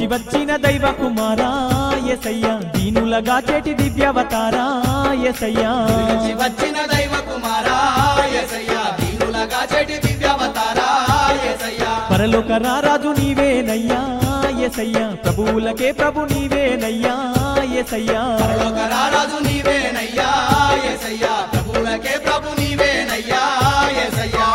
నుంచి వచ్చిన దైవ కుమారా ఎసయ్యా దీనులగా చేటి దివ్యవతారా ఎసయ్యా నుంచి వచ్చిన దైవ కుమారా యేసయ్యా దీనులగా చెటి దివ్యవతారా యేసయ్యా పరలోక రారాజు నీవేనయ్యా ఎసయ్యా ప్రభువులకే ప్రభు నీవేనయ్యా ఎసయ్యా పరలోక రారాజు నీవేనయ్యా యేసయ్యా ప్రభువులకే ప్రభు నీవేనయ్యా యేసయ్యా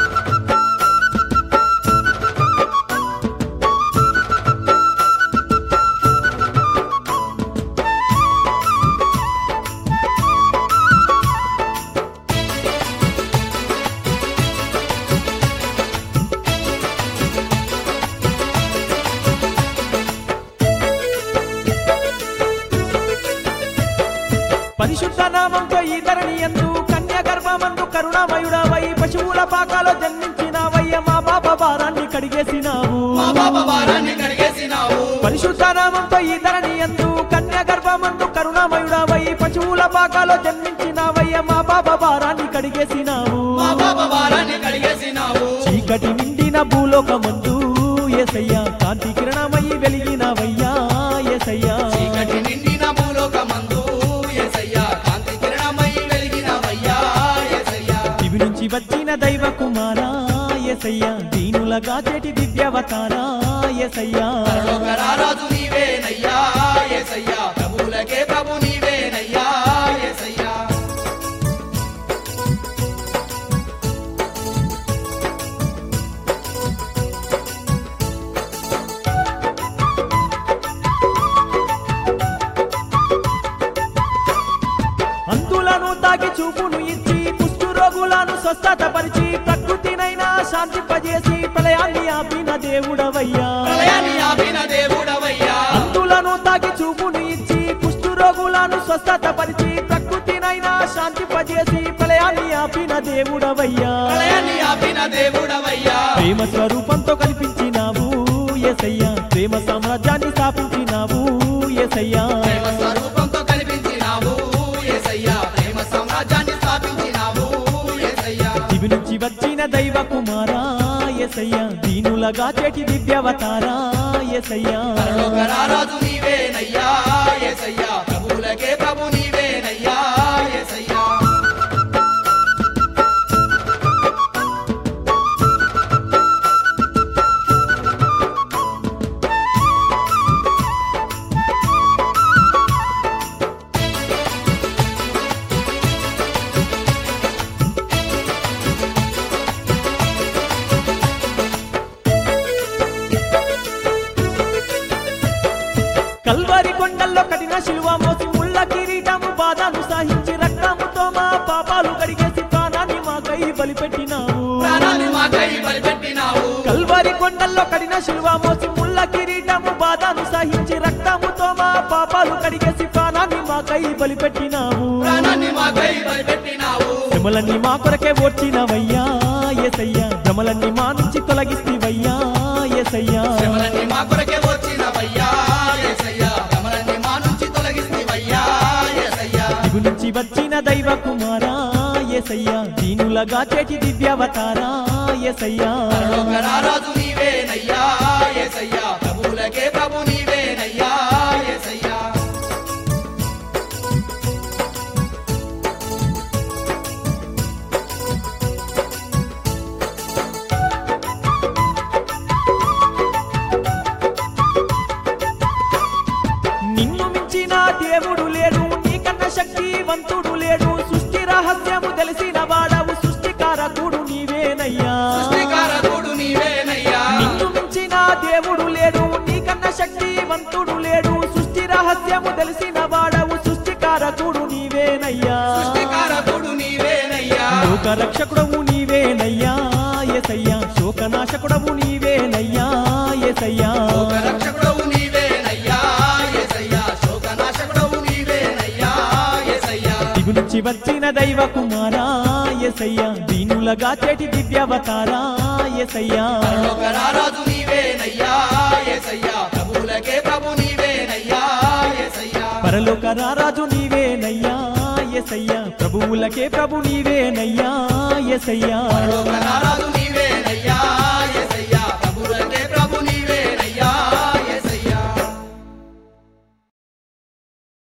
పరిశుద్ధ నామంతో ఈ ధరణి ఎందు కన్య గర్భమందు కరుణామయుడవై పశువుల పాకాలో జన్మించినావయ్య మా పాప భారాన్ని కడిగేసినావు మా పాప భారాన్ని కడిగేసినావు పరిశుద్ధ నామంతో ఈ ధరణి ఎందు కన్య గర్భమందు కరుణామయుడవై పశువుల పాకాలో జన్మించినావయ్య మా పాప భారాన్ని కడిగేసినావు మా పాప భారాన్ని కడిగేసినావు చీకటి నిండిన భూలోకమందు ఎసయ్యా కాంతి కిరణమయ్యి వెలిగినవయ్యా ఎసయ్యా చీకటి నిండిన భూలోకమందు యేసయ్యా కాంతి కిరణమై వెలిగినవయ్యా యేసయ్యా దివి నుంచి వచ్చిన దైవ కుమారా ఎసయ్యా దీనులగా చేటి దివ్యవతారా ఎసయ్యా పరలోక రారాజు నీవేనయ్యా యేసయ్యా ప్రభువులకే ప్రభు నీవేనయ్యా యేసయ్యా అంతులను తాకి చూపును ఇచ్చి కుష్టు రోగులను స్వస్థత పరిచి ప్రకృతినైనా శాంతింపజేసి ప్రళయాన్ని ఆపిన దేవుడవయ్యా ప్రళయాన్ని ఆపిన దేవుడవయ్యా అంతులను తాకి చూపును ఇచ్చి కుష్టు రోగులను స్వస్థత పరిచి ప్రకృతినైనా శాంతింపజేసి ప్రళయాన్ని ఆపిన దేవుడవయ్యా ప్రళయాన్ని ఆపిన దేవుడవయ్యా ప్రేమ స్వరూపంతో కల్పించినావు ఎసయ్యా ప్రేమ సామ్రాజ్యాన్ని స్థాపించినావు ఎసయ్యా ప్రేమ స్వరూపంతో కనిపించినావు యేసయ్యా ప్రేమ సామ్రాజ్యాన్ని స్థాపించినావు యేసయ్యా దివి నుంచి వచ్చిన దైవ కుమారా ఎసయ్యా దీనులగా చేటి దివ్యవతారా ఎసయ్యా పరలోక రారాజు నీవేనయ్యా యేసయ్యా ప్రభువులకే ప్రభు నీవేనయ్యా యేసయ్యా కల్వారి కొండల్లో కఠిన శిలువ మోసి ముళ్ళ కిరీటము బాధను సహించి రక్తముతో మా పాపాలు కడిగేసి ప్రాణాన్ని మాకై బలిపెట్టినావు ప్రాణాన్ని మాకై బలిపెట్టినావు కల్వారి కొండల్లో కఠిన శిలువ మోసి ముళ్ళ కిరీటము బాధను సహించి రక్తముతో మా పాపాలు కడిగేసి ప్రాణాన్ని మాకై బలిపెట్టినావు ప్రాణాన్ని మాకై బలిపెట్టినావు శ్రమలన్నీ మా కొరకే ఓర్చినవయ్యా ఎసయ్యా భ్రమలన్నీ మా నుంచి తొలగిస్తీవయ్యా ఎసయ్యా శ్రమలన్నీ మా కొరకే వచ్చినవయ్యా యేసయ్యా శ్రమలన్నీ మా నుంచి తొలగిస్తేవయ్యా యేసయ్యా దిగు నుంచి వచ్చిన దైవ కుమారా ఎసయ్యా దీనులగా చేటి దివ్యవతారా ఎసయ్యా పరలోక రారాజు నీవేనయ్యా యేసయ్యా ప్రభువులకే ప్రభు నీవేనయ్యా యేసయ్యా నిన్ను మించిన దేవుడు లేడు నీకన్నా శక్తివంతుడు లేడు సృష్టి రహస్యము తెలిసిన వాడవు సృష్టికారకుడు నీవేనయ్యా సృష్టికారకుడు నీవేనయ్యా నిన్ను మించిన దేవుడు లేడు నీకన్నా శక్తివంతుడు లేడు సృష్టి రహస్యము తెలిసిన వాడవు సృష్టికారకుడు నీవేనయ్యా సృష్టికారకుడు నీవేనయ్యా లోక రక్షకుడవు నీవేనయ్యా ఎసయ్యా శోకనాశకుడవు నీవేనయ్యా ఎసయ్యా లోక రక్షకుడవు నీవేనయ్యా యేసయ్యా శోకనాశకుడవు నీవేనయ్యా యేసయ్యా దిగు నుంచి వచ్చిన దైవ కుమారా ఎసయ్యా దీనులగా చేటి దివ్యవతారా ఎసయ్యా పరలోక రారాజు నీవేనయ్యా యేసయ్యా ప్రభువులకే ప్రభు నీవేనయ్యా యేసయ్యా పరలోక రారాజు నీవేనయ్యా ఎసయ్యా ప్రభువులకే ప్రభు నీవేనయ్యా ఎసయ్యా పరలోక రారాజు